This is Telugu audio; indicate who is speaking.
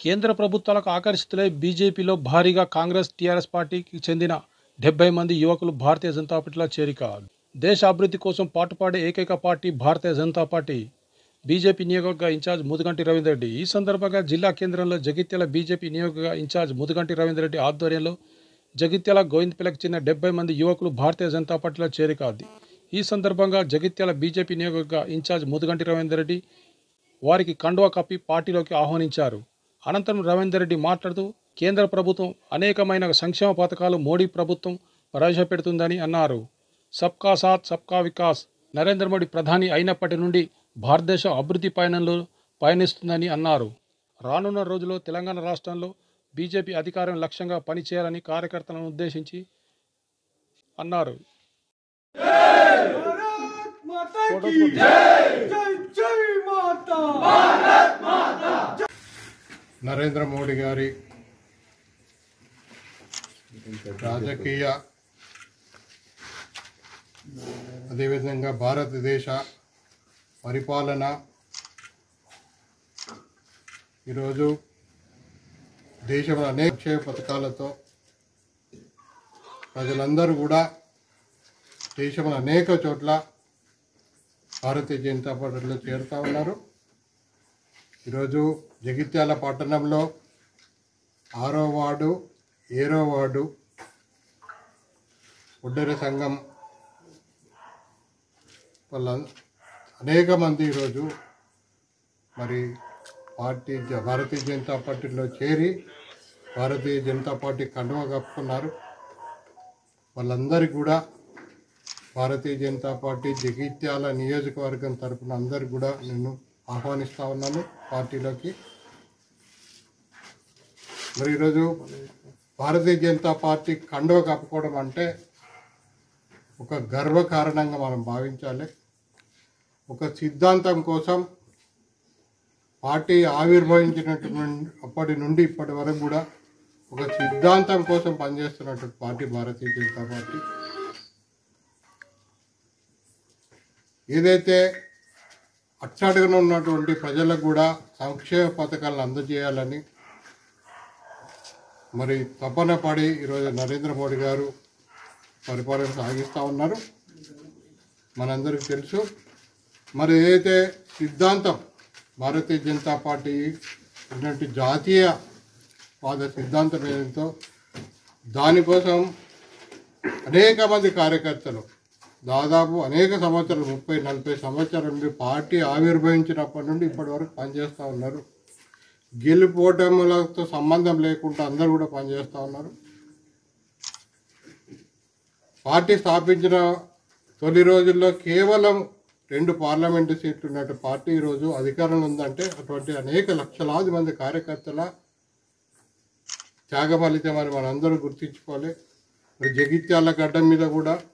Speaker 1: కేంద్ర ప్రభుత్వాలకు ఆకర్షితులై బీజేపీలో భారీగా కాంగ్రెస్ టీఆర్ఎస్ పార్టీకి చెందిన డెబ్బై మంది యువకులు భారతీయ జనతా పార్టీలో చేరిక దేశ అభివృద్ధి కోసం పాటుపడే ఏకైక party Bharatiya Janata party BJP నియోజకవర్గ ఇన్ఛార్జ్ ముదుగంటి రవీందర్ రెడ్డి ఈ సందర్భంగా జిల్లా కేంద్రంలో జగిత్యాల బీజేపీ నియోజకవర్గ ఇన్ఛార్జ్ ముదుగంటి రవీందర్ రెడ్డి ఆధ్వర్యంలో జగిత్యాల గోవిందపిలకు చెందిన డెబ్బై మంది యువకులు భారతీయ జనతా పార్టీలో చేరిక ఈ సందర్భంగా జగిత్యాల బీజేపీ నియోజకవర్గ ఇన్ఛార్జ్ ముదుగంటి రవీందర్ రెడ్డి వారికి కండువా కప్పి పార్టీలోకి ఆహ్వానించారు అనంతరం రవీందర్ రెడ్డి మాట్లాడుతూ కేంద్ర ప్రభుత్వం అనేకమైన సంక్షేమ పథకాలు మోడీ ప్రభుత్వం ప్రవేశపెడుతుందని అన్నారు సబ్కా సాత్ సబ్కా వికాస్ నరేంద్ర మోడీ ప్రధాని అయినప్పటి నుండి భారతదేశం అభివృద్ధి పయనంలో పయనిస్తుందని అన్నారు రానున్న రోజుల్లో తెలంగాణ రాష్ట్రంలో బీజేపీ అధికారం లక్ష్యంగా పనిచేయాలని కార్యకర్తలను ఉద్దేశించి అన్నారు
Speaker 2: भारत माता की जय जय जय माता
Speaker 3: నరేంద్ర మోడీ గారి రాజకీయ అదేవిధంగా భారతదేశ పరిపాలన ఈరోజు దేశంలో అనేక సంక్షేమ పథకాలతో ప్రజలందరూ కూడా దేశంలో అనేక చోట్ల భారతీయ జనతా పార్టీలో చేరుతా ఉన్నారు ఈరోజు జగిత్యాల పట్టణంలో ఆరో వార్డు ఏరో వార్డు ఒడ్డెర సంఘం వాళ్ళ అనేక మంది ఈరోజు మరి పార్టీ జ- భారతీయ జనతా పార్టీలో చేరి భారతీయ జనతా పార్టీ కండువ కప్పుకున్నారు వాళ్ళందరికీ కూడా భారతీయ జనతా పార్టీ జగిత్యాల నియోజకవర్గం తరపున అందరికి కూడా నేను ఆహ్వానిస్తా ఉన్నాను పార్టీలోకి మరి ఈరోజు భారతీయ జనతా పార్టీ కండువ కప్పుకోవడం అంటే ఒక గర్వకారణంగా మనం భావించాలి ఒక సిద్ధాంతం కోసం పార్టీ ఆవిర్భవించినటువంటి అప్పటి నుండి ఇప్పటి వరకు కూడా ఒక సిద్ధాంతం కోసం పనిచేస్తున్నటువంటి పార్టీ భారతీయ జనతా పార్టీ ఏదైతే అట్టడుగున ఉన్నటువంటి ప్రజలకు కూడా సంక్షేమ పథకాలను అందజేయాలని మరి తపన పడి ఈరోజు నరేంద్ర మోడీ గారు పరిపాలన సాగిస్తూ ఉన్నారు మనందరికీ తెలుసు మరి ఏదైతే సిద్ధాంతం భారతీయ జనతా పార్టీ ఉన్నటువంటి జాతీయ వాద సిద్ధాంతం ఏదైతో దానికోసం అనేక మంది కార్యకర్తలు దాదాపు అనేక సంవత్సరాలు ముప్పై నలభై సంవత్సరాల నుండి పార్టీ ఆవిర్భవించినప్పటి నుండి ఇప్పటి వరకు పనిచేస్తూ ఉన్నారు గెలుపోటములతో సంబంధం లేకుండా అందరూ కూడా పనిచేస్తూ ఉన్నారు పార్టీ స్థాపించిన తొలి రోజుల్లో కేవలం రెండు పార్లమెంటు సీట్లు ఉన్నట్టు పార్టీ ఈరోజు అధికారంలో ఉందంటే అటువంటి అనేక లక్షలాది మంది కార్యకర్తల త్యాగఫలితం అని మనందరూ గుర్తించుకోవాలి మరి జగిత్యాల గడ్డ మీద కూడా